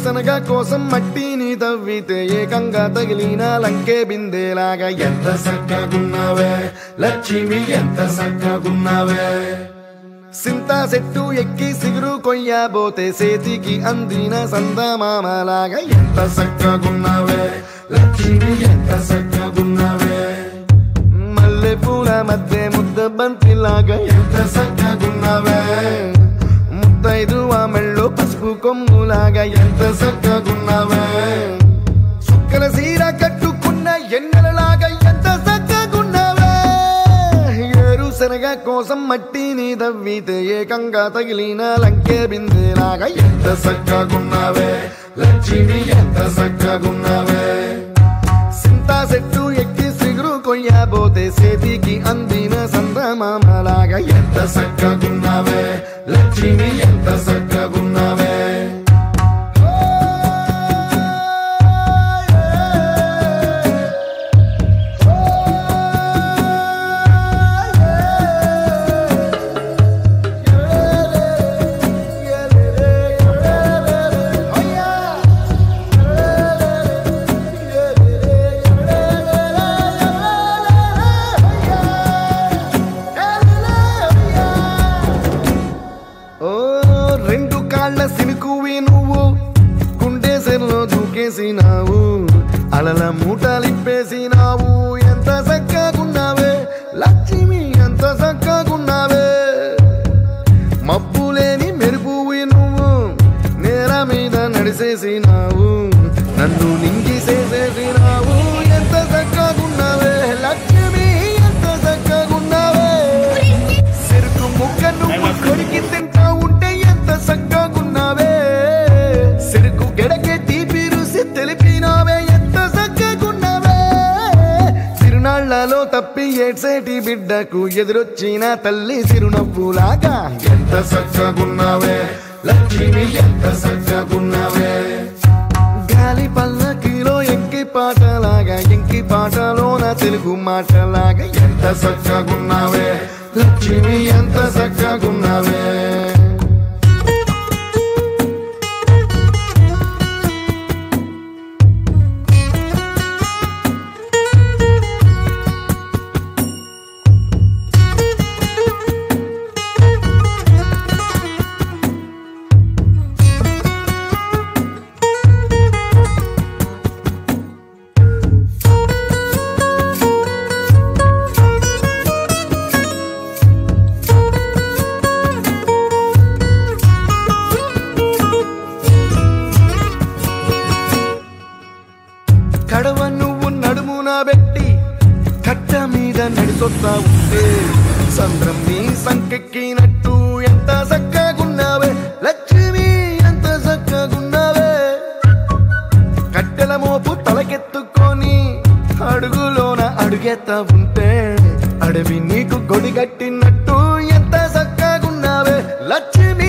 ఏరుశనగ కోసం మట్టిని తవ్వితే ఏకంగా తగిలిన లంకే బిందేలాగా ఎంత చక్కగున్నావే లక్ష్మి ఎంత చక్కగున్నావే సింతా చెట్టు ఎక్కి సిగురు కొయ్యబోతే సేతికి అందిన సందమామలాగా ఎంత చక్కగున్నావే లక్ష్మి ఎంత చక్కగున్నావే మల్లె పూల మధ్య ముద్ద బంతిలాగా ఎంత చక్కగున్నావే ముద్దైదు మెళ్ళు పసుపు కొమ్ములాగా ఎంత చక్కగున్నావే సుక్కల సీర కట్టుకున్న ఎన్నెలలాగా ఎంత చక్కగున్నావే ఏరుశనగ కోసం మట్టిని దవ్వితే ఏకంగా తగిలిన లంకే బిందేలాగా ఎంత చక్కగున్నావే లక్ష్మి ఎంత చక్కగున్నావే సింతా చెట్టు ఎక్కి సిగురు కొయ్యబోతే సేతికి అందిన సందమామలాగా ఎంత చక్కగున్నావే లక్ష్మి ఎంత చక్కగున్నావే ఓ రెండు కాళ్ళ సినుకువి నువ్వు గుండె సెల్లో దూకేసినావు అలల మూటలిప్పేసినావు ఎంత చక్కగున్నావే లక్ష్మి ఎంత చక్కగున్నావే మబ్బు లేని మెరుపువి నువ్వు నేల మీద నడిసేసినావు నన్ను నింగిసేసేసినావు ఎంత చక్కగున్నావే లక్ష్మి ఎంత చక్కగున్నావే చెరుకు ముక్క నువ్వు కొరికి తింటా ఉంటే ఎంత చక్కగున్నావే చెరుకు గెడకే తీపి రుసి తెలిపినావే ఎంత చక్కగున్నావే చిరునాళ్లలో తప్పి ఏడ్సేటి బిడ్డకు ఎదురొచ్చిన తల్లి చిరునవ్వులాగా ఎంత చక్కగున్నావే లక్ష్మి ఎంత చక్కగున్నావే గాలి పల్లకిలో ఎంకి పాటలాగా ఎంకి పాటలోన తెలుగు మాటలాగా ఎంత చక్కగున్నావే లక్ష్మి ఎంత చక్కగున్నావే కడవ నువ్వు నడుమున పెట్టి కట్ట మీద నడిచొస్తా ఉంటే సంద్రం నీ సంకెక్కినట్టు ఎంత చక్కగున్నావే లక్ష్మి ఎంత చక్కగున్నావే కట్టెల మోపు తలకెత్తుకొని అడుగులోన అడుగెత్తా ఉంటే అడవి నీకు గొడి కట్టినట్టు ఎంత చక్కగున్నావే లక్ష్మి